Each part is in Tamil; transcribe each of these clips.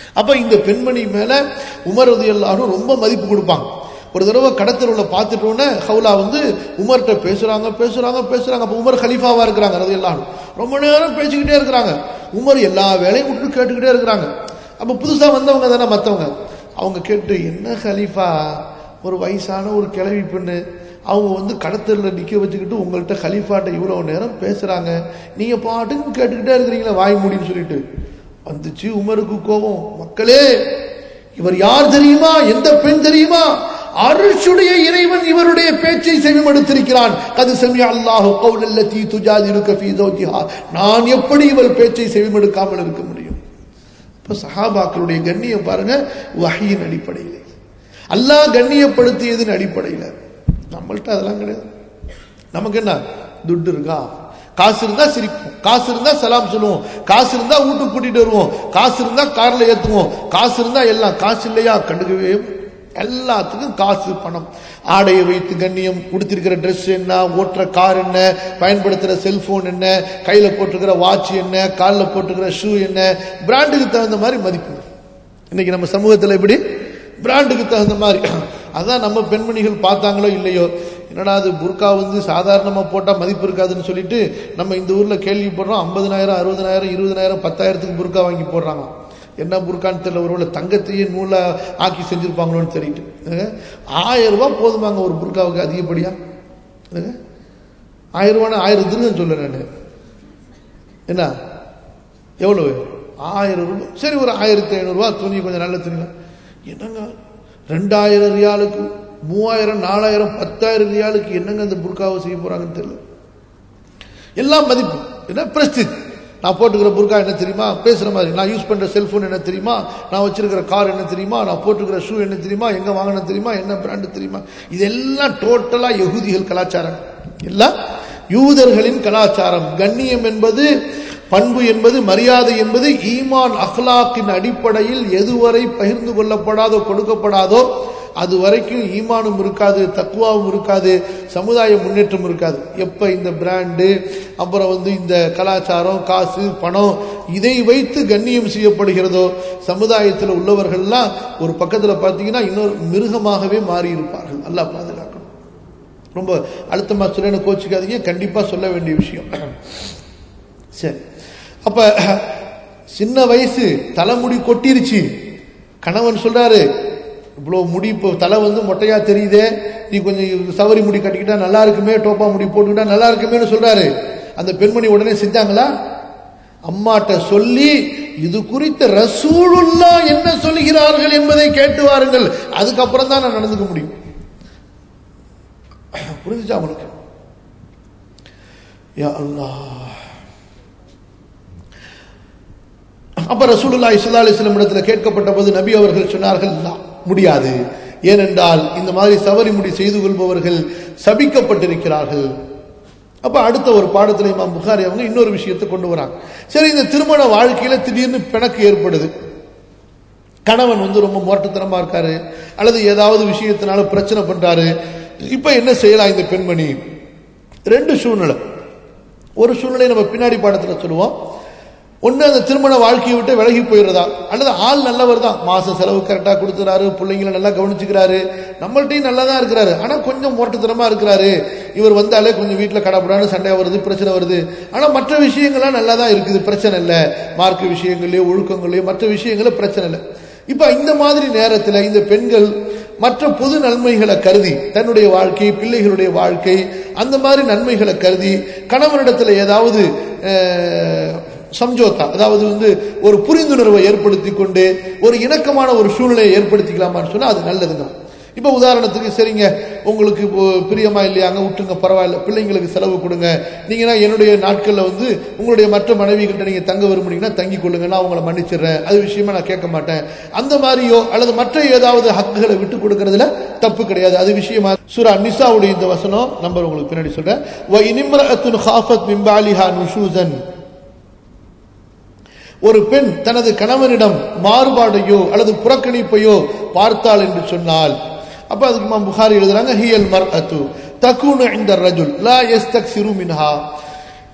அப்ப இந்த பெண்மணி மேல உமர் ரதி எல்லாரும் ரொம்ப மதிப்பு கொடுப்பாங்க ஒரு தடவை கடத்தருவுல பார்த்துட்டோன்னே ஹவுலா வந்து உமர்கிட்ட பேசுறாங்க பேசுறாங்க பேசுறாங்க அப்ப உமர் ஹலீஃபாவா இருக்கிறாங்க ரதி எல்லாரும் ரொம்ப நேரம் பேசிக்கிட்டே இருக்கிறாங்க உமர் எல்லா வேலையும் விட்டு கேட்டுக்கிட்டே இருக்கிறாங்க அப்ப புதுசா வந்தவங்க தானே மத்தவங்க அவங்க கேட்டு என்ன ஹலீஃபா ஒரு வயசான ஒரு கிழவி பெண்ணு அவங்க வந்து கடத்தலில் நிக்க வச்சுக்கிட்டு உங்கள்கிட்ட ஹலீஃபாட்ட இவ்வளவு நேரம் பேசுறாங்க நீங்க பாட்டுக்கு கேட்டுக்கிட்டே இருக்கிறீங்களா வாய் மூடின்னு சொல்லிட்டு வந்துச்சு உமருக்கு கோபம் மக்களே இவர் யார் தெரியுமா எந்த பெண் தெரியுமா அருஷுடைய இறைவன் இவருடைய பேச்சை செவிமடுத்திருக்கிறான் கது செமி அல்லாஹு கௌலல்லதி துஜாதிருக்க ஃபீ ஜௌஜிஹா நான் எப்படி இவள் பேச்சை செவிமடுக்காமல் இருக்க முடியும் இப்ப சஹாபாக்களுடைய கண்ணியம் பாருங்க வஹியின் அடிப்படையில் அல்லாஹ் கண்ணியப்படுத்தியதன் அடிப்படையில் நம்மள்ட்ட அதெல்லாம் கிடையாது நமக்கு என்ன துட்டு இருக்கா காசு இருந்தா சிரிப்போம் காசு இருந்தா சலாம் சொல்லுவோம் காசு இருந்தா வீட்டுக்கு கூட்டிட்டு வருவோம் காசு இருந்தா கார்ல ஏத்துவோம் காசு இருந்தா எல்லாம் காசு இல்லையா கண்டுக்கவே எல்லாத்துக்கும் காசு பணம் ஆடையை வைத்து கண்ணியம் கொடுத்திருக்கிற ட்ரெஸ் என்ன ஓட்டுற கார் என்ன பயன்படுத்துற செல்போன் என்ன கையில போட்டிருக்கிற வாட்ச் என்ன காலில் போட்டிருக்கிற ஷூ என்ன பிராண்டுக்கு தகுந்த மாதிரி மதிப்பு இன்னைக்கு நம்ம சமூகத்தில் எப்படி பிராண்டுக்கு தகுந்த மாதிரி அதான் நம்ம பெண்மணிகள் பார்த்தாங்களோ இல்லையோ என்னடா அது புர்கா வந்து சாதாரணமாக போட்டால் மதிப்பு இருக்காதுன்னு சொல்லிட்டு நம்ம இந்த ஊரில் கேள்விப்படுறோம் ஐம்பதனாயிரம் அறுபதனாயிரம் இருபதனாயிரம் பத்தாயிரத்துக்கு புர்கா வாங்கி போடுறாங்க என்ன புர்கான்னு தெரியல ஒருவேளை தங்கத்தையே நூலா ஆக்கி செஞ்சிருப்பாங்களோன்னு தெரியிட்டு அஹ், ஆயிரம் ரூபாய் போதுமாங்க ஒரு புர்காவுக்கு அதிகப்படியா அஹ், ஆயிரம் ரூபானா ஆயிரம் திருகம் சொல்ல நான் என்ன எவ்வளவு ஆயிரம் ரூபாய் சரி ஒரு ஆயிரத்தி ஐநூறுரூவா துணி கொஞ்சம் நல்ல துணி என்னங்க ரெண்டாயிரம் ரியாலுக்கு மூவாயிரம் நாலாயிரம் பத்தாயிரம் ரியாலுக்கு என்னங்க அந்த புர்காவை செய்ய போறாங்கன்னு தெரியல எல்லாம் மதிப்பு என்ன பிரஸ்டிஜ் நான் போட்டுக்கிற புர்கா என்ன தெரியுமா பேசுற மாதிரி நான் யூஸ் பண்ற செல்போன் என்ன தெரியுமா நான் வச்சிருக்கிற கார் என்ன தெரியுமா நான் போட்டுக்கிற ஷூ என்ன தெரியுமா எங்க வாங்கின தெரியுமா என்ன பிராண்டு தெரியுமா இதெல்லாம் டோட்டலா யகுதிகள் கலாச்சாரம் எல்லாம் யூதர்களின் கலாச்சாரம் கண்ணியம் என்பது பண்பு என்பது மரியாதை என்பது ஈமான் அஹ்லாக்கின் அடிப்படையில் எதுவரை பகிர்ந்து கொள்ளப்படாதோ கொடுக்கப்படாதோ அது வரைக்கும் ஈமானும் இருக்காது தக்குவாவும் இருக்காது சமுதாய முன்னேற்றம் இருக்காது எப்ப இந்த பிராண்டு அப்புறம் வந்து இந்த கலாச்சாரம் காசு பணம் இதை வைத்து கண்ணியம் செய்யப்படுகிறதோ சமுதாயத்தில் உள்ளவர்கள்லாம் ஒரு பக்கத்துல பார்த்தீங்கன்னா இன்னொரு மிருகமாகவே மாறி இருப்பார்கள் அல்லாஹ் பாதுகாக்கணும் ரொம்ப அழுத்தமா சொல்ல கோச்சிக்காதீங்க கண்டிப்பா சொல்ல வேண்டிய விஷயம் சரி அப்ப சின்ன வயசு தலைமுடி கொட்டிருச்சு கணவன் சொல்றாரு இவ்வளோ முடி இப்போ தலை வந்து மொட்டையா தெரியுதே நீ கொஞ்சம் சவரி முடி கட்டிக்கிட்டா நல்லா இருக்குமே டோப்பா முடி போட்டுக்கிட்டா நல்லா இருக்குமேன்னு சொல்றாரு அந்த பெண்மணி உடனே செஞ்சாங்களா அம்மாட்ட சொல்லி இது குறித்த ரசூலுல்லா என்ன சொல்கிறார்கள் என்பதை கேட்டு வாருங்கள் அதுக்கப்புறம் தான் நான் நடந்துக்க முடியும் புரிஞ்சுச்சா அவனுக்கு யா அல்லாஹ் அப்ப ரசூலுல்லாஹி ஸல்லல்லாஹு அலைஹி வஸல்லம் இடத்துல கேட்கப்பட்ட போது நபி அவர்கள் சொன்னார்கள் "லா, முடியாது ஏனென்றால் இந்த மாதிரி சவரி முடி செய்து கொள்பவர்கள் சபிக்கப்பட்டிருக்கிறார்கள் அப்ப அடுத்த ஒரு பாடத்துல இமாம் புகாரி அவங்க இன்னொரு விஷயத்தை கொண்டு வராங்க சரி இந்த திருமண வாழ்க்கையில திடீர்னு பிணக்கு ஏற்படுது கணவன் வந்து ரொம்ப மோட்டத்தனமா இருக்காரு அல்லது ஏதாவது விஷயத்தினால பிரச்சனை பண்றாரு இப்ப என்ன செய்யலாம் இந்த பெண்மணி ரெண்டு சூழ்நிலை ஒரு சூழ்நிலை நம்ம பின்னாடி பாடத்துல சொல்லுவோம் ஒண்ணு அந்த திருமண வாழ்க்கையை விட்டு விலகி போயிடுறதா அல்லது ஆள் நல்லவர் தான் மாச செலவு கரெக்டா கொடுத்துறாரு பிள்ளைங்களை நல்லா கவனிச்சுக்கிறாரு நம்மள்ட்டையும் நல்லா தான் இருக்கிறாரு ஆனா கொஞ்சம் மோட்டத்தனமா இருக்கிறாரு இவர் வந்தாலே கொஞ்சம் வீட்டுல கடப்படான்னு சண்டை வருது பிரச்சனை வருது ஆனா மற்ற விஷயங்கள்லாம் நல்லா தான் இருக்குது பிரச்சனை இல்லை மார்க்க விஷயங்கள்லயோ ஒழுக்கங்களையோ மற்ற விஷயங்கள பிரச்சனை இல்லை இப்ப இந்த மாதிரி நேரத்துல இந்த பெண்கள் மற்ற பொது நன்மைகளை கருதி தன்னுடைய வாழ்க்கை பிள்ளைகளுடைய வாழ்க்கை அந்த மாதிரி நன்மைகளை கருதி கணவனிடத்துல ஏதாவது அஹ், சம்ஜோத்தா அதாவது வந்து ஒரு புரிந்துணர்வை ஏற்படுத்தி கொண்டு ஒரு இணக்கமான ஒரு சூழ்நிலையை ஏற்படுத்திக்கலாமான்னு சொன்னா அது நல்லதுங்க இப்ப உதாரணத்துக்கு சரிங்க உங்களுக்கு இப்போ பிரியமா இல்லையாங்க விட்டுங்க பரவாயில்ல பிள்ளைங்களுக்கு செலவு கொடுங்க நீங்கன்னா என்னுடைய நாட்கள்ல வந்து உங்களுடைய மற்ற மனைவிகிட்ட நீங்க தங்க விரும்புனீங்கன்னா தங்கி கொள்ளுங்க நான் உங்களை மன்னிச்சிடுறேன் அது விஷயமா நான் கேட்க மாட்டேன் அந்த மாதிரியோ அல்லது மற்ற ஏதாவது ஹக்குகளை விட்டு கொடுக்கறதுல தப்பு கிடையாது அது விஷயமா சூரா நிசாவுடைய இந்த வசனம் நம்பர் உங்களுக்கு பின்னாடி சொல்றேன் வ இனிம்ரஅத்துன் ஹாஃபத் மின் பாலிஹா நுஷூசன் ஒரு பெண் தனது கணவனிடம் மாறுபாடையோ அல்லது புறக்கணிப்பையோ பார்த்தாள் என்று சொன்னால் அப்ப அதுக்கு இமாம் புகாரி எழுதுறாங்க ஹியல் மர் அத்து தகுனு இந்த ரஜுல் லா எஸ்தக்சிரு மின்ஹா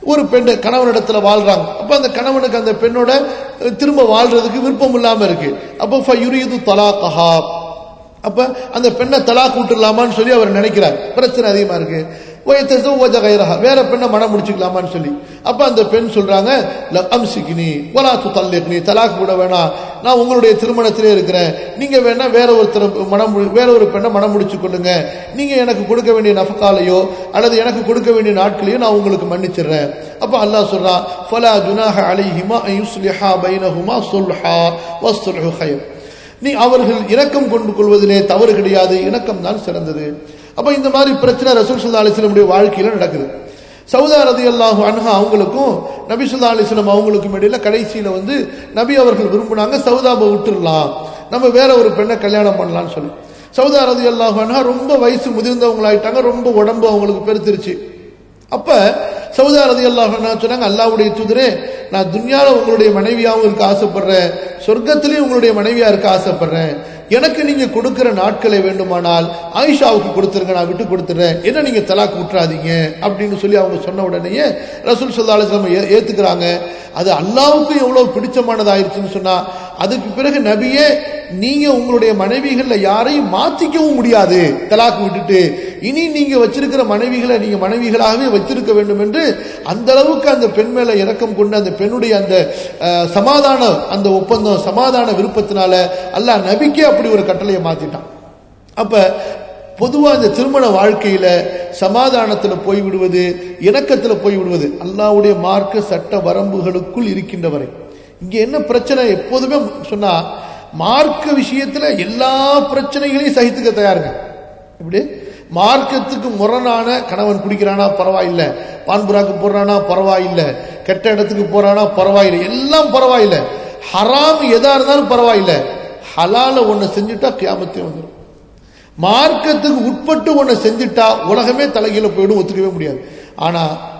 ஒரு பெண் கணவனிடத்துல வாழ்றாங்க அப்ப அந்த கணவனுக்கு அந்த பெண்ணோட அஹ், திரும்ப வாழ்றதுக்கு விருப்பம் இல்லாம இருக்கு அப்போ ஃபயுரீது தலாகஹா அப்ப அந்த பெண்ணை தலாக் விட்டுலாமான்னு சொல்லி அவர் நினைக்கிறார் பிரச்சனை அதிகமா இருக்கு வயத்தசவஜ கைரஹா வேற பெண்ணை மனம் முடிச்சுக்கலாமான்னு சொல்லி அப்ப அந்த பெண் சொல்றாங்க "ல அம்சிக்கினி வலா துதல்லிக்னி தலாக் விட வேணாம் நான் உங்களுடைய திருமணத்திலே இருக்கிறேன் நீங்க வேணா வேற ஒருத்தர் மனம் முடி- வேற ஒரு பெண்ணை மனம் முடிச்சு கொள்ளுங்க நீங்க எனக்கு கொடுக்க வேண்டிய நஃபகாலையோ அல்லது எனக்கு கொடுக்க வேண்டிய நாட்களையோ நான் உங்களுக்கு மன்னிச்சிடுறேன் அப்ப அல்லாஹ் சொல்றான் ஃபலா ஜுனாஹ அலைஹிமா அன் யுஸ்லிஹா பைனஹுமா சுல்ஹா வஸ்ஸுல்ஹு ഖൈർ நீ அவர்கள் இரக்கம் கொண்டு கொள்வதிலே தவறு கிடையாது இணக்கம் தான் சிறந்தது அப்ப இந்த மாதிரி பிரச்சனை ரசூல் சுல்லா அலிஸ்லமுடைய வாழ்க்கையில நடக்குது சவுதா ரதி அல்லாஹு அன்ஹா அவங்களுக்கும் நபி சுல்லா அலிஸ்லம் அவங்களுக்கும் இடையில கடைசியில வந்து நபி அவர்கள் விரும்பினாங்க சவுதாவை விட்டுறலாம் நம்ம வேற ஒரு பெண்ணை கல்யாணம் பண்ணலாம்னு சொல்லி சவுதா ரதி அல்லாஹு அன்ஹா ரொம்ப வயசு முதிர்ந்தவங்களாயிட்டாங்க ரொம்ப உடம்பு அவங்களுக்கு பெருத்துருச்சு அப்ப சவுதா ரதி அல்லாஹ் சொன்னாங்க அல்லாவுடைய தூதரே நான் துன்யால உங்களுடைய மனைவியாவும் இருக்க ஆசைப்படுறேன் சொர்க்கத்திலேயும் உங்களுடைய மனைவியா இருக்க ஆசைப்படுறேன் எனக்கு நீங்க கொடுக்கிற நாட்களை வேண்டுமானால் ஆயிஷாவுக்கு கொடுத்துருங்க நான் விட்டு கொடுத்துறேன் என்ன நீங்க தலாக் விட்டுறாதீங்க அப்படின்னு சொல்லி அவங்க சொன்ன உடனேயே ரசூல் சல்லா அலிஸ்லாம் ஏத்துக்கிறாங்க அது அல்லாவுக்கு எவ்வளவு பிடிச்சமானதாயிருச்சுன்னு சொன்னா அதுக்கு பிறகு நபியே நீங்க உங்களுடைய மனைவிகள்ல யாரையும் மாத்திக்கவும் முடியாது தலாக் விட்டுட்டு இனி நீங்க வச்சிருக்கிற மனைவிகளை நீங்க மனைவிகளாகவே வச்சிருக்க வேண்டும் என்று அந்த அளவுக்கு அந்த பெண் மேல இரக்கம் கொண்டு அந்த பெண்ணுடைய அந்த அஹ், சமாதான அந்த ஒப்பந்தம் சமாதான விருப்பத்தினால அல்லாஹ் நபிக்கே அப்படி ஒரு கட்டளையை மாத்திட்டான் அப்ப பொதுவா இந்த திருமண வாழ்க்கையில சமாதானத்துல போய் விடுவது இணக்கத்துல போய் விடுவது அல்லாஹ்வுடைய மார்க்க சட்ட வரம்புகளுக்குள் இருக்கின்ற வரை இங்க என்ன பிரச்சனை எப்போதுமே சொன்னா மார்க்க விஷயத்துல எல்லா பிரச்சனைகளையும் சகித்துக்க தயாருங்க இப்படி மார்க்கத்துக்கு முரணான கணவன் குடிக்கிறானா பரவாயில்லை பான்புராக்கு போறானா பரவாயில்லை கெட்ட இடத்துக்கு போறானா பரவாயில்லை எல்லாம் பரவாயில்லை ஹராம் எதா இருந்தாலும் பரவாயில்லை ஹலால ஒண்ணு செஞ்சுட்டா கியாமத்தே வந்துடும் மார்க்கத்துக்கு உட்பட்டு ஒண்ணு செஞ்சுட்டா உலகமே தலைகீழ போயிடும் ஒத்துக்கவே முடியாது ஆனா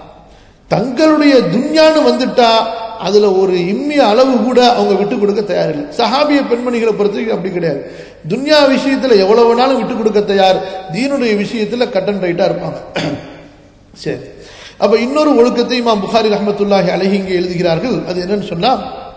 தங்களுடைய துன்யான்னு வந்துட்டா அதுல ஒரு இம்மிய அளவு கூட அவங்க விட்டு கொடுக்க தயாரில்லை சஹாபிய பெண்மணிகளை பொறுத்த வரைக்கும் அப்படி கிடையாது துன்யா விஷயத்துல எவ்வளவு வேணாலும் விட்டு கொடுக்க தயார் தீனுடைய விஷயத்துல கட்டன் ரைட்டா இருப்பாங்க சரி அப்ப இன்னொரு ஒழுக்கத்தை இமாம் புகாரி ரஹமத்துல்லாஹி அலைஹி இங்கே எழுதுகிறார்கள் அது என்னன்னு சொன்னா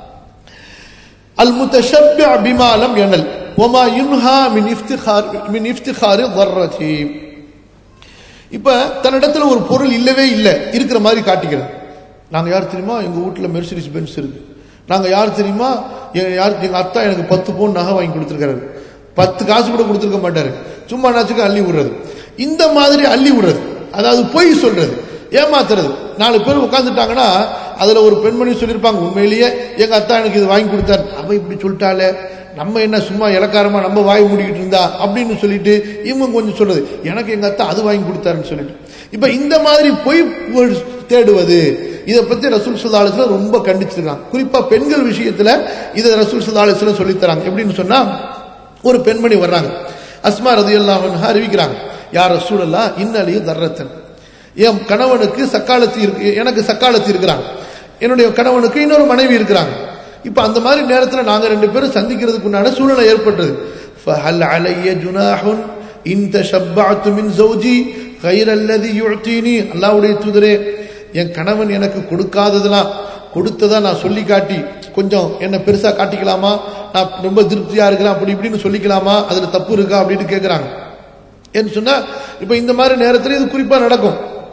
المتشبع بما لم ينل وما ينهى من افتخار من افتخار ضرته இப்ப தன்னிடத்துல ஒரு பொருள் இல்லவே இல்லை இருக்கிற மாதிரி காட்டிக்கிறது நாங்க யார் தெரியுமா எங்க வீட்டுல மெர்சிடிஸ் பென்ஸ் இருக்கு நாங்க யார் தெரியுமா எ- யார் எங்க அத்தா எனக்கு பத்து பவுன் நகை வாங்கி கொடுத்துருக்காரு பத்து காசு கூட கொடுத்துருக்க மாட்டாரு சும்மா நாச்சுக்கு அள்ளி விடுறது இந்த மாதிரி அள்ளி விடுறது அதாவது பொய் சொல்றது ஏமாத்துறது நாலு பேர் உட்காந்துட்டாங்கன்னா அதுல ஒரு பெண்மணி சொல்லியிருப்பாங்க உண்மையிலேயே எங்க அத்தா எனக்கு இது வாங்கி கொடுத்தாரு அவ இப்படி சொல்லிட்டாலே நம்ம என்ன சும்மா இலக்காரமா நம்ம வாய் மூடிக்கிட்டு இருந்தா அப்படின்னு சொல்லிட்டு இவங்க கொஞ்சம் சொல்றது எனக்கு எங்க அத்தா அது வாங்கி கொடுத்தாருன்னு சொல்லிட்டு இப்ப இந்த மாதிரி பொய் புகழ் தேடுவது இதை பத்தி ரசூல் சுல்லா அலிஸ்லாம் ரொம்ப கண்டிச்சிருக்காங்க குறிப்பா பெண்கள் விஷயத்துல இதை ரசூல் சுல்லா அலிஸ்லாம் சொல்லித் தராங்க எப்படின்னு சொன்னா ஒரு பெண்மணி வர்றாங்க அஸ்மா ரதியல்லாஹு அன்ஹா அறிவிக்கிறாங்க யார் ரசூலல்லா இன்னலியும் தர்ரத்தன் என் கணவனுக்கு சக்காலத்தி இருக்கு எனக்கு சக்காலத்தி இருக்கிறாங்க என்னுடைய கணவனுக்கு இன்னொரு மனைவி இருக்கிறாங்க இப்ப அந்த மாதிரி நேரத்துல நாங்க ரெண்டு பேரும் சந்திக்கிறதுக்கு உண்டான சூழ்நிலை ஏற்பட்டது فهل علي جناح إن تشبعت من زوجي غير الذي يعطيني அல்லாஹ்வுடைய தூதரே என் கணவன் எனக்கு கொடுக்காததெல்லாம் கொடுத்ததா நான் சொல்லி காட்டி கொஞ்சம் என்ன பெருசா காட்டிக்கலாமா நான் ரொம்ப திருப்தியா இருக்கிறேன் அப்படி இப்படின்னு சொல்லிக்கலாமா அதுல தப்பு இருக்கா அப்படின்னு கேக்குறாங்க என்று சொன்னா இப்ப இந்த மாதிரி நேரத்துல இது குறிப்பா நடக்கும்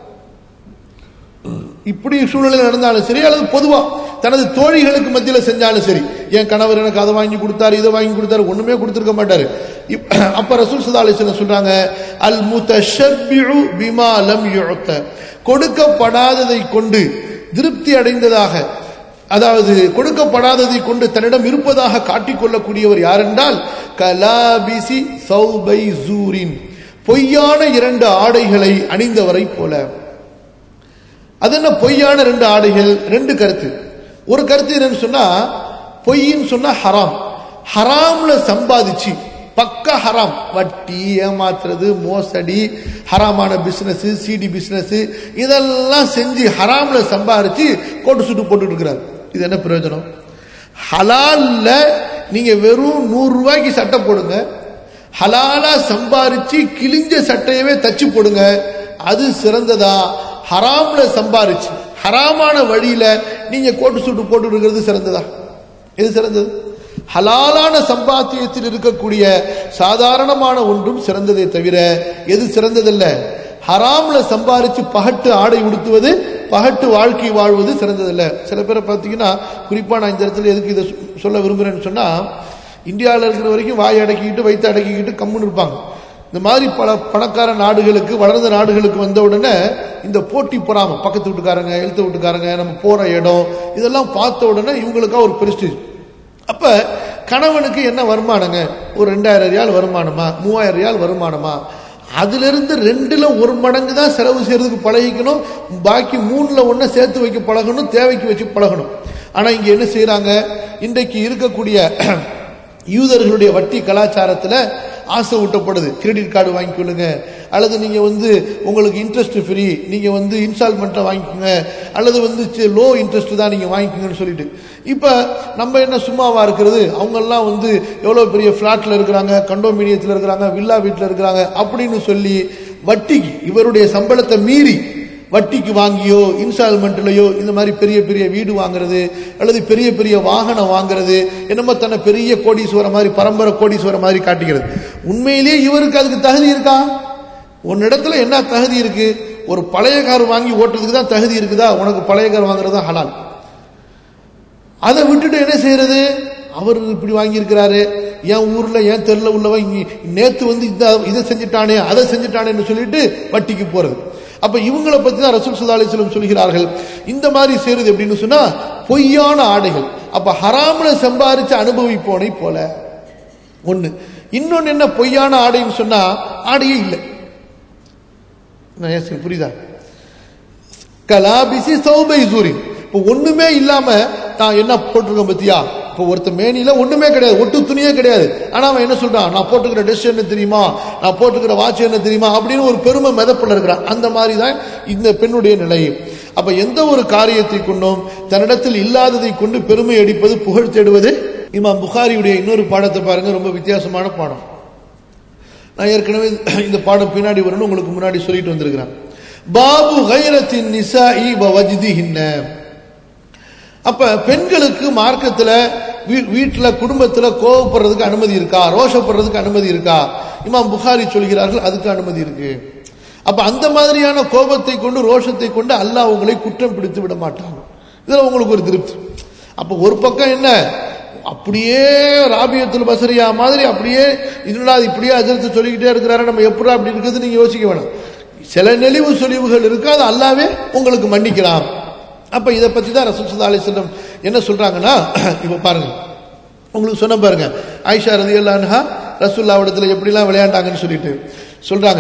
இப்படி சூழ்நிலை நடந்தாலும் சரி அல்லது பொதுவா தனது தோழிகளுக்கு மத்தியில செஞ்சாலும் சரி என் கணவர் எனக்கு அதை வாங்கி கொடுத்தாரு இதை வாங்கி கொடுத்தாரு ஒண்ணுமே கொடுத்திருக்க மாட்டாரு இப்ப- அப்ப ரசூல் சல்லா அலிஸ்லாம் சொல்றாங்க அல் முத்தஷப்பிஉ பிமா லம் யுஅத்த கொடுக்கப்படாததை கொண்டு திருப்தி அடைந்ததாக அதாவது கொடுக்கப்படாததை கொண்டு தன்னிடம் இருப்பதாக காட்டிக்கொள்ளக்கூடியவர் யாரென்றால் கலாபிசி சௌபை ஜூரின் பொய்யான இரண்டு ஆடைகளை அணிந்தவரை போல அது என்ன பொய்யான ரெண்டு ஆடைகள் ரெண்டு கருத்து ஒரு கருத்து என்னன்னு சொன்னா பொய்ன்னு சொன்னா ஹராம் ஹராம்ல சம்பாதிச்சு பக்க ஹராம் வட்டி ஏமாத்துறது மோசடி ஹராமான பிசினஸ் சிடி பிசினஸ் இதெல்லாம் செஞ்சு ஹராம்ல சம்பாதிச்சு கோட்டு சுட்டு போட்டுட்டு இருக்கிறார் இது என்ன பிரயோஜனம் ஹலால்ல நீங்க வெறும் நூறு ரூபாய்க்கு சட்டை போடுங்க ஹலாலா சம்பாரிச்சு கிழிஞ்ச சட்டையவே தச்சு போடுங்க அது சிறந்ததா ஹராம்ல சம்பாரிச்சு ஹராமான வழியில நீங்க கோட்டு சூட்டு போட்டு இருக்கிறது சிறந்ததா எது சிறந்தது ஹலாலான சம்பாத்தியத்தில் இருக்கக்கூடிய சாதாரணமான ஒன்றும் சிறந்ததே தவிர எது சிறந்ததல்ல ஹராம்ல சம்பாரிச்சு பகட்டு ஆடை உடுத்துவது பகட்டு வாழ்க்கை வாழ்வது சிறந்ததில்ல சில பேரை பார்த்தீங்கன்னா குறிப்பா நான் இந்த இடத்துல எதுக்கு இதை சொ- சொல்ல விரும்புறேன்னு சொன்னா இந்தியாவில் இருக்கிற வரைக்கும் வாய் அடக்கிக்கிட்டு வயிற்று அடக்கிக்கிட்டு கம்முன்னு இருப்பாங்க இந்த மாதிரி பல பணக்கார நாடுகளுக்கு வளர்ந்த நாடுகளுக்கு வந்த உடனே இந்த போட்டி பொறாம பக்கத்து வீட்டுக்காரங்க எழுத்து வீட்டுக்காரங்க நம்ம போற இடம் இதெல்லாம் பார்த்த உடனே இவங்களுக்கா ஒரு பிரஸ்டீஜ் அப்ப கணவனுக்கு என்ன வருமானங்க ஒரு ரெண்டாயிரம் ரியால் வருமானமா மூவாயிரம் ரியால் வருமானமா அதுல இருந்து ரெண்டுல ஒரு மடங்கு தான் செலவு செய்யறதுக்கு பழகிக்கணும் பாக்கி மூணுல ஒண்ண சேர்த்து வைக்க பழகணும் தேவைக்கு வச்சு பழகணும் ஆனா இங்க என்ன செய்யறாங்க இன்றைக்கு இருக்கக்கூடிய யூதர்களுடைய வட்டி கலாச்சாரத்துல ஆசை ஊட்டப்படுது கிரெடிட் கார்டு வாங்கிக்கொள்ளுங்க அல்லது நீங்க வந்து உங்களுக்கு இன்ட்ரெஸ்ட் ஃப்ரீ நீங்க வந்து இன்ஸ்டால்மெண்ட்ல வாங்கிக்கோங்க அல்லது வந்து லோ இன்ட்ரெஸ்ட் தான் நீங்க வாங்கிக்கோங்கன்னு சொல்லிட்டு இப்ப நம்ம என்ன சும்மாவா இருக்கிறது அவங்க எல்லாம் வந்து எவ்வளவு பெரிய பிளாட்ல இருக்கிறாங்க கண்டோமினியத்தில் இருக்கிறாங்க வில்லா வீட்டில் இருக்கிறாங்க அப்படின்னு சொல்லி வட்டிக்கு இவருடைய சம்பளத்தை மீறி வட்டிக்கு வாங்கியோ இன்ஸ்டால்மெண்ட்லயோ இந்த மாதிரி பெரிய பெரிய வீடு வாங்குறது அல்லது பெரிய பெரிய வாகனம் வாங்குறது என்னமோ தன்னை பெரிய கோடீஸ்வர மாதிரி பரம்பரை கோடீஸ்வர மாதிரி காட்டிக்கிறது உண்மையிலேயே இவருக்கு அதுக்கு தகுதி இருக்கா உன்னிடத்துல என்ன தகுதி இருக்கு ஒரு பழைய கார் வாங்கி ஓட்டுறதுக்கு தான் தகுதி இருக்குதா உனக்கு பழைய கார் வாங்குறது தான் ஹலால் அதை விட்டுட்டு என்ன செய்யறது அவர் இப்படி வாங்கியிருக்கிறாரு என் ஊர்ல என் தெருல உள்ளவன் இங்க- நேத்து வந்து இந்த இதை செஞ்சுட்டானே அதை செஞ்சுட்டானேன்னு சொல்லிட்டு வட்டிக்கு போறது அப்ப இவங்களை பத்தி தான் ரசூல் சுல்லா அலிஸ்லம் சொல்கிறார்கள் இந்த மாதிரி செய்யறது எப்படின்னு சொன்னா பொய்யான ஆடைகள் அப்ப ஹராம்ல சம்பாரிச்சு அனுபவிப்போனை போல ஒண்ணு இன்னொன்னு என்ன பொய்யான ஆடைன்னு சொன்னா ஆடையே இல்லை நான் ஏன் புரியுதா கலாபிசி சௌபை சூரி இப்போ ஒண்ணுமே இல்லாம நான் என்ன போட்டிருக்கேன் பத்தியா இப்போ ஒருத்த மேனில ஒண்ணுமே கிடையாது ஒட்டு துணியே கிடையாது ஆனா அவன் என்ன சொல்றான் நான் போட்டுக்கிற ட்ரெஸ் என்ன தெரியுமா நான் போட்டுக்கிற வாட்ச் என்ன தெரியுமா அப்படின்னு ஒரு பெருமை மிதப்பில் இருக்கிறான் அந்த மாதிரி தான் இந்த பெண்ணுடைய நிலை அப்ப எந்த ஒரு காரியத்தை கொண்டும் தன்னிடத்தில் இல்லாததை கொண்டு பெருமை அடிப்பது புகழ் தேடுவது இமாம் புகாரியுடைய இன்னொரு பாடத்தை பாருங்க ரொம்ப வித்தியாசமான பாடம் நான் ஏற்கனவே இந்த பாடம் பின்னாடி வரணும் உங்களுக்கு முன்னாடி சொல்லிட்டு வந்திருக்கிறேன் பாபு கைரத்தின் நிசாஇ வ வஜ்திஹின்ன அப்ப பெண்களுக்கு மார்க்கத்துல வீ- வீட்டுல குடும்பத்துல கோவப்படுறதுக்கு அனுமதி இருக்கா ரோஷப்படுறதுக்கு அனுமதி இருக்கா இமாம் புகாரி சொல்கிறார்கள் அதுக்கு அனுமதி இருக்கு அப்ப அந்த மாதிரியான கோபத்தை கொண்டு ரோஷத்தை கொண்டு அல்லாஹ் உங்களை குற்றம் பிடித்து விட மாட்டான் இதுல உங்களுக்கு ஒரு திருப்தி அப்ப ஒரு பக்கம் என்ன அப்படியே ராபியத்துல் பசரியா மாதிரி அப்படியே என்னடா இது இப்படியே அதிர்த்து சொல்லிக்கிட்டே இருக்கிறாரு நம்ம எப்படா அப்படி இருக்கிறது நீங்க யோசிக்க வேணாம் சில நெளிவு சொலிவுகள் இருக்கு அது அல்லாவே உங்களுக்கு மன்னிக்கலாம் அப்ப இதை பத்தி தான் ரசூல் அலிஸ்லம் என்ன சொல்றாங்கன்னா இப்ப பாருங்க உங்களுக்கு சொன்ன பாருங்க ஆயிஷா ரதி அல்லான்ஹா ரசூல்லாவிடத்துல எப்படிலாம் விளையாண்டாங்கன்னு சொல்லிட்டு சொல்றாங்க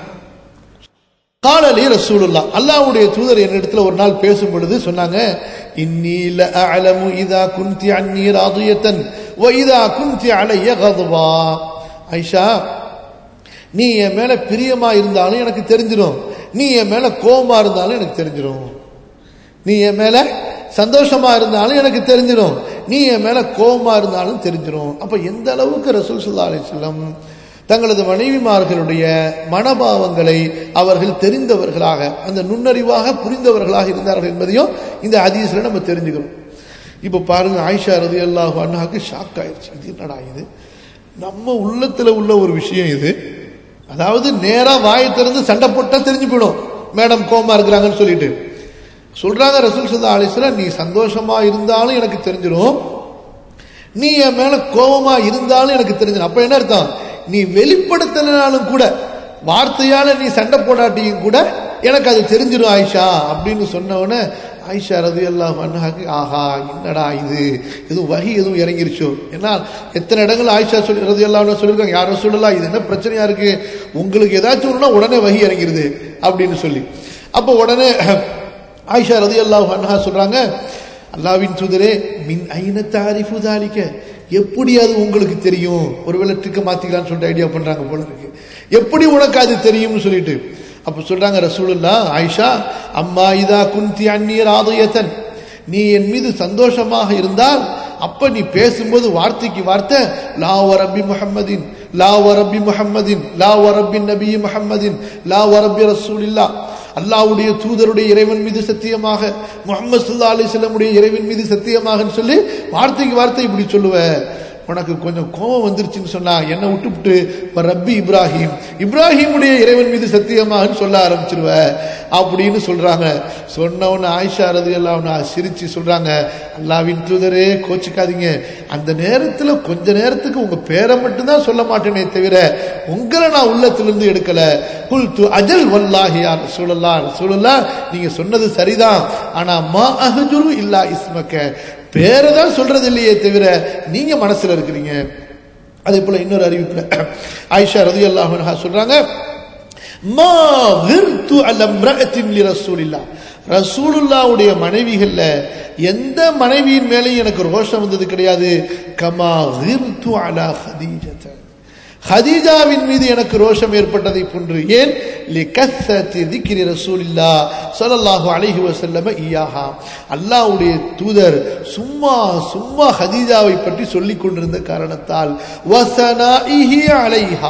காலலி ரசூலுல்லா அல்லாஹ்வுடைய தூதர் என்னிடத்துல ஒரு நாள் பேசும் பொழுது சொன்னாங்க இன்னி லஅலமு இதா குன்தி அன்னி ராதியத்தன் வ இதா குன்தி அலைய கதுவா ஐஷா நீ என் மேல பிரியமா இருந்தாலும் எனக்கு தெரிஞ்சிடும் நீ என் மேல கோபமா இருந்தாலும் எனக்கு தெரிஞ்சிடும் நீ என் மேல சந்தோஷமா இருந்தாலும் எனக்கு தெரிஞ்சிடும் நீ என் மேல கோபமா இருந்தாலும் தெரிஞ்சிடும் அப்ப எந்த அளவுக்கு ரசூல் சுல்லா அலிஸ்லம் தங்களது மனைவிமார்களுடைய மனபாவங்களை அவர்கள் தெரிந்தவர்களாக அந்த நுண்ணறிவாக புரிந்தவர்களாக இருந்தார்கள் என்பதையும் இந்த ஹதீஸ்ல நம்ம தெரிஞ்சுக்கிறோம் இப்ப பாருங்க ஆயிஷா ரதி அல்லாஹு அண்ணாக்கு ஷாக் ஆயிடுச்சு இது என்னடா இது நம்ம உள்ளத்துல உள்ள ஒரு விஷயம் இது அதாவது நேரா வாயை திறந்து சண்டை போட்டா தெரிஞ்சு போயிடும் மேடம் கோமா இருக்கிறாங்கன்னு சொல்லிட்டு சொல்றாங்க ரசூல் சல்லா அலிஸ்லாம் நீ சந்தோஷமா இருந்தாலும் எனக்கு தெரிஞ்சிடும் நீ என் மேல கோபமா இருந்தாலும் எனக்கு தெரிஞ்சிடும் அப்ப என்ன அர்த்தம் நீ வெளிப்படுத்தலனாலும் கூட வார்த்தையால நீ சண்டை போடாட்டியும் கூட எனக்கு அது தெரிஞ்சிடும் ஆயிஷா அப்படின்னு சொன்னவொடனே ஆயிஷா ரதி எல்லாம் ஆஹா என்னடா இது எதுவும் வகி எதுவும் இறங்கிருச்சோ ஏன்னா எத்தனை இடங்கள் ஆயிஷா சொல்லி ரதி எல்லாம் சொல்லியிருக்காங்க யாரும் சொல்லலாம் இது என்ன பிரச்சனையா இருக்கு உங்களுக்கு ஏதாச்சும் ஒண்ணுனா உடனே வகி இறங்கிருது அப்படின்னு சொல்லி அப்போ உடனே ஆயிஷா ரதி அல்லாஹ் அன்ஹா சொல்றாங்க அல்லாவின் தூதரே மின் ஐன தாரிஃபு தாலிக்க எப்படி அது உங்களுக்கு தெரியும் ஒருவேளை ட்ரிக்க மாத்திக்கலாம்னு சொல்லிட்டு ஐடியா பண்றாங்க போல இருக்கு எப்படி உனக்கு அது தெரியும்னு சொல்லிட்டு அப்ப சொல்றாங்க ரசூலுல்லா ஆயிஷா அம்மா இதா குந்தி அந்நியர் ஆதயத்தன் நீ என் மீது சந்தோஷமாக இருந்தால் அப்ப நீ பேசும்போது வார்த்தைக்கு வார்த்தை லா வரப்பி முஹம்மதின் லா வரப்பி முஹம்மதின் லா வரப்பி நபி முஹம்மதின் லா வரப்பி ரசூலில்லா அல்லாவுடைய தூதருடைய இறைவன் மீது சத்தியமாக முகமது சுல்லா அலிஸ்லமுடைய இறைவன் மீது சத்தியமாக சொல்லி வார்த்தைக்கு வார்த்தை இப்படி சொல்லுவ உனக்கு கொஞ்சம் கோபம் வந்துருச்சுன்னு சொன்னா என்னை விட்டுவிட்டு இப்ப ரப்பி இப்ராஹிம் இப்ராஹிமுடைய இறைவன் மீது சத்தியமாக சொல்ல ஆரம்பிச்சிருவ அப்படின்னு சொல்றாங்க சொன்னவன ஆயிஷா ரதி எல்லாம் சிரிச்சு சொல்றாங்க அல்லாவின் தூதரே கோச்சிக்காதீங்க அந்த நேரத்துல கொஞ்ச நேரத்துக்கு உங்க பேரை மட்டும்தான் சொல்ல மாட்டேனே தவிர உங்களை நான் உள்ளத்திலிருந்து எடுக்கல குல் து அஜல் வல்லாஹியா சூழல்லா சூழல்லா நீங்க சொன்னது சரிதான் ஆனா மா அஹஜுரு இல்லா இஸ்மக்க பேரை தான் சொல்றது இல்லையே தவிர நீங்க மனசுல இருக்கிறீங்க அதே போல இன்னொரு அறிவிப்புல ஆயிஷா ரதி அல்லாஹா சொல்றாங்க மா விர்து அலம்ரஅத்தின் ரசூலில்லா ரசூலுல்லாவுடைய மனைவிகள்ல எந்த மனைவியின் மேலேயும் எனக்கு ரோஷம் வந்தது கிடையாது கமா விர்து அலா ஹதீஜத ஹதீஜாவின் மீது எனக்கு ரோஷம் ஏற்பட்டதை போன்று ஏன் திக்ரி ரசூலில்லா ஸல்லல்லாஹு அலைஹி வஸல்லம் ஈயாஹா அல்லாஹ்வுடைய தூதர் சும்மா சும்மா ஹதீஜாவை பற்றி சொல்லிக் கொண்டிருந்த காரணத்தால் வசனாஇஹி அலைஹா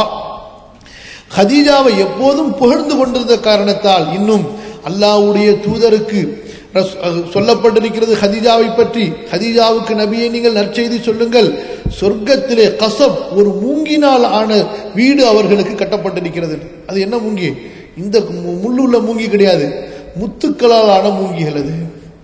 ஹதீஜாவை எப்போதும் புகழ்ந்து கொண்டிருந்த காரணத்தால் இன்னும் அல்லாஹ்வுடைய தூதருக்கு சொல்லப்பட்டிருக்கிறது ஹதீஜாவை பற்றி ஹதீஜாவுக்கு நபியை நீங்கள் நற்செய்தி சொல்லுங்கள் சொர்க்கத்திலே கசப் ஒரு மூங்கினால் ஆன வீடு அவர்களுக்கு கட்டப்பட்டிருக்கிறது அது என்ன மூங்கி இந்த முள்ளுள்ள மூங்கி கிடையாது முத்துக்களால் ஆன மூங்கிகள் அது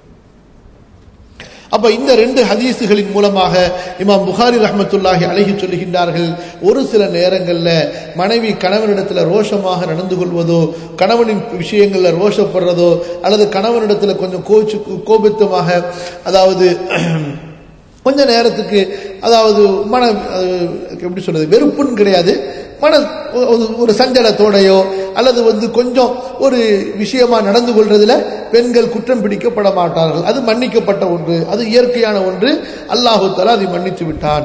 அப்ப இந்த ரெண்டு ஹதீஸுகளின் மூலமாக இமாம் புகாரி ரஹமத்துல்லாஹி அழகி சொல்லுகின்றார்கள் ஒரு சில நேரங்களில் மனைவி கணவனிடத்தில் ரோஷமாக நடந்து கொள்வதோ கணவனின் விஷயங்களில் ரோஷப்படுறதோ அல்லது கணவனிடத்தில் கொஞ்சம் கோச்சு கோபித்தமாக அதாவது கொஞ்ச நேரத்துக்கு அதாவது மன எப்படி சொல்றது வெறுப்புன்னு கிடையாது மன ஒரு சஞ்சலத்தோடையோ அல்லது வந்து கொஞ்சம் ஒரு விஷயமா நடந்து கொள்றதுல பெண்கள் குற்றம் பிடிக்கப்பட மாட்டார்கள் அது மன்னிக்கப்பட்ட ஒன்று அது இயற்கையான ஒன்று அல்லாஹு தலா அதை மன்னித்து விட்டான்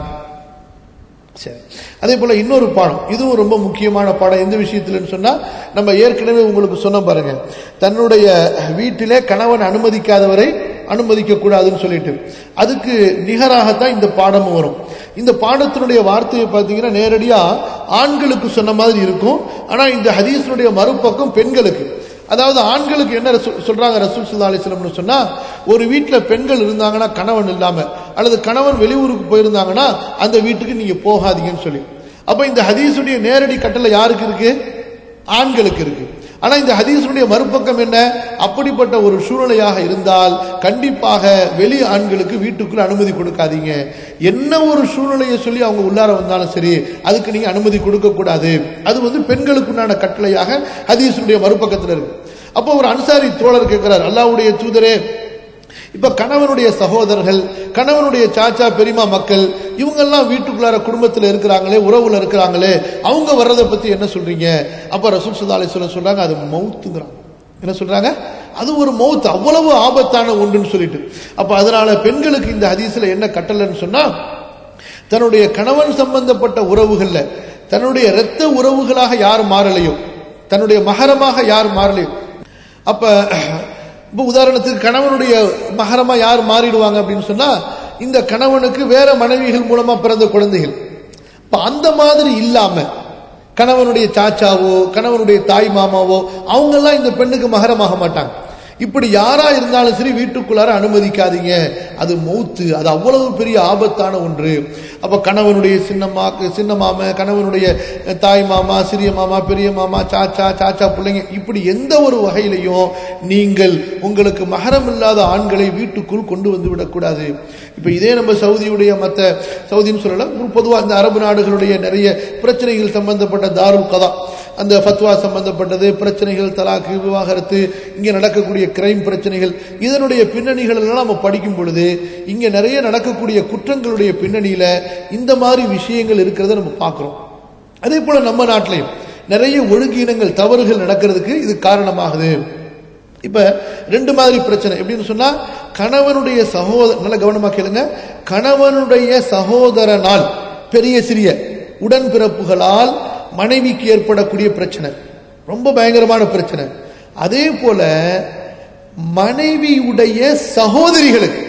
சரி அதே போல இன்னொரு பாடம் இதுவும் ரொம்ப முக்கியமான பாடம் எந்த விஷயத்துலன்னு சொன்னா நம்ம ஏற்கனவே உங்களுக்கு சொன்ன பாருங்க தன்னுடைய வீட்டிலே கணவன் அனுமதிக்காதவரை அனுமதிக்க கூடாதுன்னு சொல்லிட்டு அதுக்கு நிகராகத்தான் இந்த பாடமும் வரும் இந்த பாடத்தினுடைய வார்த்தையை பார்த்தீங்கன்னா நேரடியா ஆண்களுக்கு சொன்ன மாதிரி இருக்கும் ஆனா இந்த ஹதீஸனுடைய மறுபக்கம் பெண்களுக்கு அதாவது ஆண்களுக்கு என்ன சொல்றாங்க ரசூல் சுல்லா அலிஸ்லம்னு சொன்னா ஒரு வீட்டில் பெண்கள் இருந்தாங்கன்னா கணவன் இல்லாம அல்லது கணவன் வெளியூருக்கு போயிருந்தாங்கன்னா அந்த வீட்டுக்கு நீங்க போகாதீங்கன்னு சொல்லி அப்ப இந்த ஹதீஸுடைய நேரடி கட்டளை யாருக்கு இருக்கு ஆண்களுக்கு இருக்கு ஆனா இந்த ஹதீஸுடைய மறுபக்கம் என்ன அப்படிப்பட்ட ஒரு சூழ்நிலையாக இருந்தால் கண்டிப்பாக வெளி ஆண்களுக்கு வீட்டுக்குள்ள அனுமதி கொடுக்காதீங்க என்ன ஒரு சூழ்நிலையை சொல்லி அவங்க உள்ளார வந்தாலும் சரி அதுக்கு நீங்க அனுமதி கொடுக்க கூடாது அது வந்து பெண்களுக்குண்டான கட்டளையாக ஹதீஸுடைய மறுபக்கத்தில் இருக்கு அப்போ ஒரு அன்சாரி தோழர் கேட்கிறார் அல்லாவுடைய தூதரே இப்ப கணவனுடைய சகோதரர்கள் கணவனுடைய சாச்சா பெரியமா மக்கள் இவங்கெல்லாம் வீட்டுக்குள்ளார குடும்பத்தில் இருக்கிறாங்களே உறவுல இருக்கிறாங்களே அவங்க வர்றதை பத்தி என்ன சொல்றீங்க அப்ப ரசூல் சுல்லா சொல்ல சொல்றாங்க அது மவுத்துங்கிறாங்க என்ன சொல்றாங்க அது ஒரு மவுத் அவ்வளவு ஆபத்தான ஒன்றுன்னு சொல்லிட்டு அப்ப அதனால பெண்களுக்கு இந்த ஹதீஸ்ல என்ன கட்டளைன்னு சொன்னா தன்னுடைய கணவன் சம்பந்தப்பட்ட உறவுகள்ல தன்னுடைய இரத்த உறவுகளாக யார் மாறலையோ தன்னுடைய மகரமாக யார் மாறலையோ அப்ப இப்போ உதாரணத்துக்கு கணவனுடைய மகரமா யார் மாறிடுவாங்க அப்படின்னு சொன்னா இந்த கணவனுக்கு வேற மனைவிகள் மூலமா பிறந்த குழந்தைகள் இப்ப அந்த மாதிரி இல்லாம கணவனுடைய சாச்சாவோ கணவனுடைய தாய் மாமாவோ அவங்கெல்லாம் இந்த பெண்ணுக்கு மகரமாக மாட்டாங்க இப்படி யாரா இருந்தாலும் சரி வீட்டுக்குள்ளார அனுமதிக்காதீங்க அது மௌத்து அது அவ்வளவு பெரிய ஆபத்தான ஒன்று அப்ப கணவனுடைய சின்னம்மா சின்ன மாமா கணவனுடைய தாய் மாமா சிறிய மாமா பெரிய மாமா சாச்சா சாச்சா பிள்ளைங்க இப்படி எந்த ஒரு வகையிலையும் நீங்கள் உங்களுக்கு மகரம் இல்லாத ஆண்களை வீட்டுக்குள் கொண்டு வந்து விடக்கூடாது இப்ப இதே நம்ம சவுதியுடைய மற்ற சவுதின்னு சொல்லலாம் பொதுவாக இந்த அரபு நாடுகளுடைய நிறைய பிரச்சனைகள் சம்பந்தப்பட்ட தாருல் கதா அந்த ஃபத்வா சம்பந்தப்பட்டது பிரச்சனைகள் தலாக்கு விவாகரத்து இங்கே நடக்கக்கூடிய கிரைம் பிரச்சனைகள் இதனுடைய பின்னணிகள் எல்லாம் நம்ம படிக்கும் பொழுது இங்கே நிறைய நடக்கக்கூடிய குற்றங்களுடைய பின்னணியில இந்த மாதிரி விஷயங்கள் இருக்கிறத நம்ம பார்க்குறோம் அதே போல நம்ம நாட்டிலையும் நிறைய ஒழுங்கீனங்கள் தவறுகள் நடக்கிறதுக்கு இது காரணமாகுது இப்ப ரெண்டு மாதிரி பிரச்சனை எப்படின்னு சொன்னா கணவனுடைய சகோதர நல்ல கவனமா கேளுங்க கணவனுடைய சகோதரனால் பெரிய சிறிய உடன்பிறப்புகளால் மனைவிக்கு ஏற்படக்கூடிய பிரச்சனை ரொம்ப பயங்கரமான பிரச்சனை அதே போல மனைவியுடைய சகோதரிகளுக்கு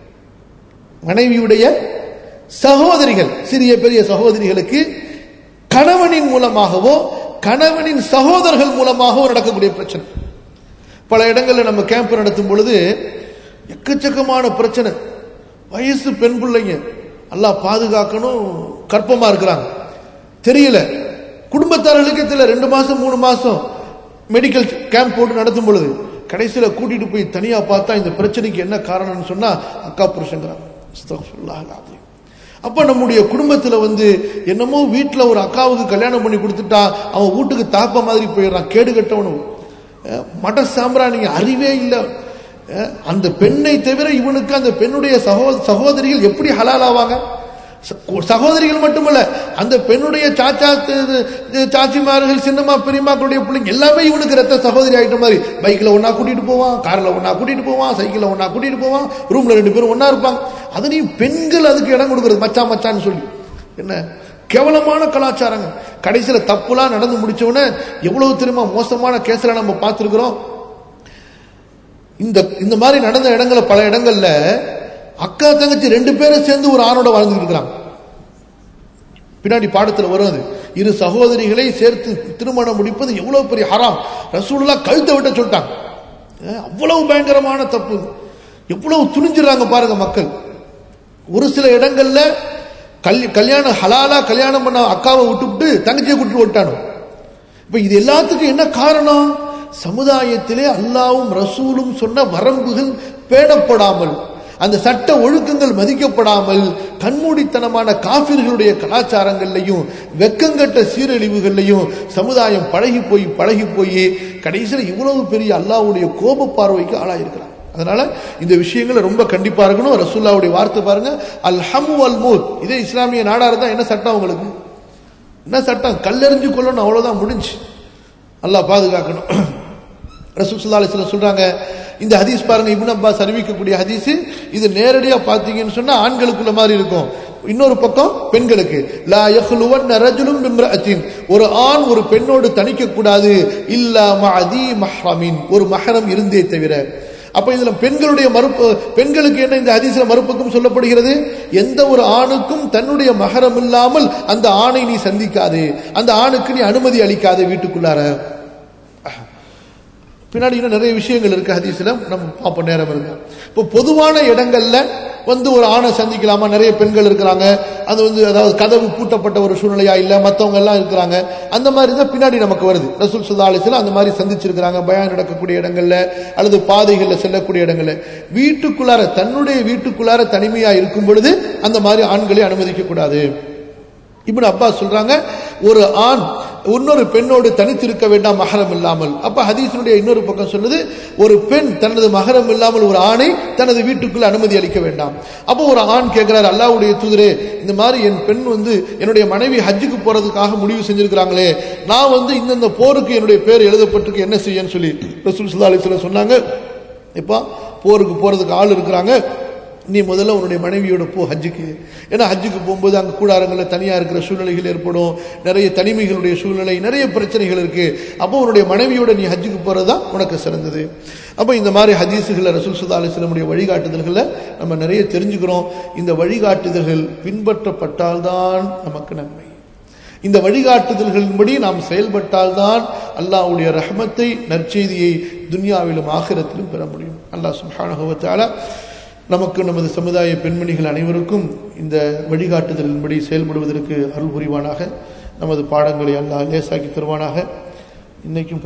மனைவியுடைய சகோதரிகள் சிறிய பெரிய சகோதரிகளுக்கு கணவனின் மூலமாகவோ கணவனின் சகோதரர்கள் மூலமாகவோ நடக்கக்கூடிய பிரச்சனை பல இடங்களில் நம்ம கேம்ப் நடத்தும் பொழுது எக்கச்சக்கமான பிரச்சனை வயசு பெண் பிள்ளைங்க எல்லாம் பாதுகாக்கணும் கற்பமா இருக்கிறாங்க தெரியல குடும்பத்தார்களுக்கே தெரியல ரெண்டு மாசம் மூணு மாசம் மெடிக்கல் கேம்ப் போட்டு நடத்தும் பொழுது கடைசியில கூட்டிட்டு போய் தனியா பார்த்தா இந்த பிரச்சனைக்கு என்ன காரணம்னு சொன்னா அக்கா புருஷங்கிறாங்க அஸ்தக்ஃபிருல்லாஹ் அல்-அஸீம். அப்ப நம்முடைய குடும்பத்துல வந்து என்னமோ வீட்டுல ஒரு அக்காவுக்கு கல்யாணம் பண்ணி கொடுத்துட்டா அவன் வீட்டுக்கு தாப்ப மாதிரி போயிடுறான் கேடு கட்டவனும் அஹ் மட சாம்பிராணிங்க அறிவே இல்லை அஹ் அந்த பெண்ணை தவிர இவனுக்கு அந்த பெண்ணுடைய சகோ சகோதரிகள் எப்படி ஹலால் ஆவாங்க ச- சகோதரிகள் மட்டுமல்ல அந்த பெண்ணுடைய சாச்சா து- து- சாச்சிமார்கள் சின்னம்மா பெரியம்மாக்களுடைய பிள்ளைங்க எல்லாமே இவனுக்கு ரத்த சகோதரி ஆயிட்ட மாதிரி பைக்ல ஒண்ணா கூட்டிட்டு போவான் கார்ல ஒண்ணா கூட்டிட்டு போவான் சைக்கிள்ல ஒண்ணா கூட்டிட்டு போவான் ரூம்ல ரெண்டு பேரும் ஒண்ணா இருப்பாங்க அதுலயும் பெண்கள் அதுக்கு இடம் கொடுக்கறது மச்சான் மச்சான்னு சொல்லி என்ன கேவலமான கலாச்சாரங்க கடைசியில தப்புலாம் நடந்து முடிச்ச உடனே எவ்வளவு தெரியுமா மோசமான கேஸ்ல நம்ம பார்த்திருக்கிறோம் இந்த இந்த மாதிரி நடந்த இடங்கள்ல பல இடங்கள்ல அக்கா தங்கச்சி ரெண்டு பேரும் சேர்ந்து ஒரு ஆணோட வாழ்ந்துட்டு இருக்கிறாங்க பின்னாடி பாடத்துல வரும் அது இரு சகோதரிகளை சேர்த்து திருமணம் முடிப்பது எவ்வளவு பெரிய ஹராம் ரசூலுல்லாஹ் கழுத்தை விட்ட சொல்லிட்டாங்க அஹ் அவ்வளவு பயங்கரமான தப்பு எவ்வளவு துணிஞ்சிடறாங்க பாருங்க மக்கள் ஒரு சில இடங்கள்ல கல் கல்யாணம் ஹலாலா கல்யாணம் பண்ண அக்காவை விட்டுவிட்டு தங்கச்சியை கூட்டிட்டு விட்டானோ இப்ப இது எல்லாத்துக்கும் என்ன காரணம் சமுதாயத்திலே அல்லாவும் ரசூலும் சொன்ன வரம்புகள் பேணப்படாமல் அந்த சட்ட ஒழுக்கங்கள் மதிக்கப்படாமல் கண்மூடித்தனமான காபிர்களுடைய கலாச்சாரங்கள்லையும் வெக்கங்கட்ட சீரழிவுகள்லையும் சமுதாயம் பழகி போய் பழகி போய் கடைசியில் இவ்வளவு பெரிய அல்லாஹ்வுடைய கோப பார்வைக்கு ஆளாயிருக்கிறான் அதனால இந்த விஷயங்களை ரொம்ப கண்டிப்பா இருக்கணும் ரசூல்லாவுடைய வார்த்தை பாருங்க அல் ஹமு அல் மூத் இதே இஸ்லாமிய நாடா இருந்தா என்ன சட்டம் உங்களுக்கு என்ன சட்டம் கல்லெறிஞ்சு கொள்ளணும் அவ்வளவுதான் முடிஞ்சு அல்லாஹ் பாதுகாக்கணும் ரசூல் ஸல்லல்லாஹு அலைஹி வஸல்லம் சொல்றாங்க இந்த ஹதீஸ் பாருங்க இப்னு அப்பாஸ் அறிவிக்கக்கூடிய ஹதீஸ் இது நேரடியா பாத்தீங்கன்னு சொன்னா ஆண்களுக்குள்ள மாதிரி இருக்கும் இன்னொரு பக்கம் பெண்களுக்கு லா யஹ்லுவன் ரஜுலும் பிம்ரஅத்தின் ஒரு ஆண் ஒரு பெண்ணோடு தணிக்க கூடாது இல்லா மஅதி மஹ்ரமின் ஒரு மஹரம் இருந்தே தவிர அப்ப இதுல பெண்களுடைய மறுப்பு பெண்களுக்கு என்ன இந்த ஹதீஸ்ல மறுப்புக்கும் சொல்லப்படுகிறது எந்த ஒரு ஆணுக்கும் தன்னுடைய மகரம் இல்லாமல் அந்த ஆணை நீ சந்திக்காது அந்த ஆணுக்கு நீ அனுமதி அளிக்காது வீட்டுக்குள்ளார பின்னாடி இன்னும் நிறைய விஷயங்கள் இருக்கு ஹதீஸ்ல நம்ம பார்ப்போம் நேரம் இருக்கு இப்போ பொதுவான இடங்கள்ல வந்து ஒரு ஆணை சந்திக்கலாமா நிறைய பெண்கள் இருக்கிறாங்க அது வந்து அதாவது கதவு பூட்டப்பட்ட ஒரு சூழ்நிலையா இல்ல மத்தவங்க எல்லாம் இருக்கிறாங்க அந்த மாதிரி தான் பின்னாடி நமக்கு வருது ரசூல் சுல்லா அலிஸ்லாம் அந்த மாதிரி சந்திச்சிருக்கிறாங்க பயான் நடக்கக்கூடிய இடங்கள்ல அல்லது பாதைகள்ல செல்லக்கூடிய இடங்கள்ல வீட்டுக்குள்ளார தன்னுடைய வீட்டுக்குள்ளார தனிமையா இருக்கும் பொழுது அந்த மாதிரி ஆண்களை அனுமதிக்க கூடாது இப்னு அப்பாஸ் சொல்றாங்க ஒரு ஆண் இன்னொரு பெண்ணோடு தனித்திருக்க வேண்டாம் மகரம் இல்லாமல் அப்ப ஹதீஸினுடைய இன்னொரு பக்கம் சொல்லுது ஒரு பெண் தனது மகரம் இல்லாமல் ஒரு ஆணை தனது வீட்டுக்குள்ள அனுமதி அளிக்க வேண்டாம் அப்போ ஒரு ஆண் கேட்கிறார் அல்லாஹ்வுடைய தூதரே இந்த மாதிரி என் பெண் வந்து என்னுடைய மனைவி ஹஜ்ஜுக்கு போறதுக்காக முடிவு செஞ்சிருக்கிறாங்களே நான் வந்து இந்தந்த போருக்கு என்னுடைய பேர் எழுதப்பட்டிருக்கு என்ன செய்யன்னு சொல்லி ரசூல் ஸல்லல்லாஹு அலைஹி வஸல்லம் சொன்னாங்க இப்போ போருக்கு போறதுக்கு ஆள் இருக்கிறாங்க நீ முதல்ல உன்னுடைய மனைவியோட போ ஹஜ்ஜுக்கு ஏன்னா ஹஜ்ஜுக்கு போகும்போது அங்கே கூடாரங்களில் தனியாக இருக்கிற சூழ்நிலைகள் ஏற்படும் நிறைய தனிமைகளுடைய சூழ்நிலை நிறைய பிரச்சனைகள் இருக்கு அப்போ உன்னுடைய மனைவியோட நீ ஹஜ்ஜுக்கு போகிறது தான் உனக்கு சிறந்தது அப்போ இந்த மாதிரி ஹதீஸுகளை ரசூல் சுல்லா அலிஸ்லமுடைய வழிகாட்டுதல்களை நம்ம நிறைய தெரிஞ்சுக்கிறோம் இந்த வழிகாட்டுதல்கள் பின்பற்றப்பட்டால்தான் நமக்கு நன்மை இந்த வழிகாட்டுதல்களின்படி நாம் செயல்பட்டால்தான் அல்லாஹ்வுடைய ரஹமத்தை நற்செய்தியை துன்யாவிலும் ஆகிரத்திலும் பெற முடியும் அல்லாஹ் சுப்ஹானஹு வ தஆலா நமக்கு நமது சமுதாய பெண்மணிகள் அனைவருக்கும் இந்த வழிகாட்டுதலின்படி செயல்படுவதற்கு அருள் புரிவானாக நமது பாடங்களை அல்லாஹ் லேசாக்கி தருவானாக இன்னைக்கும்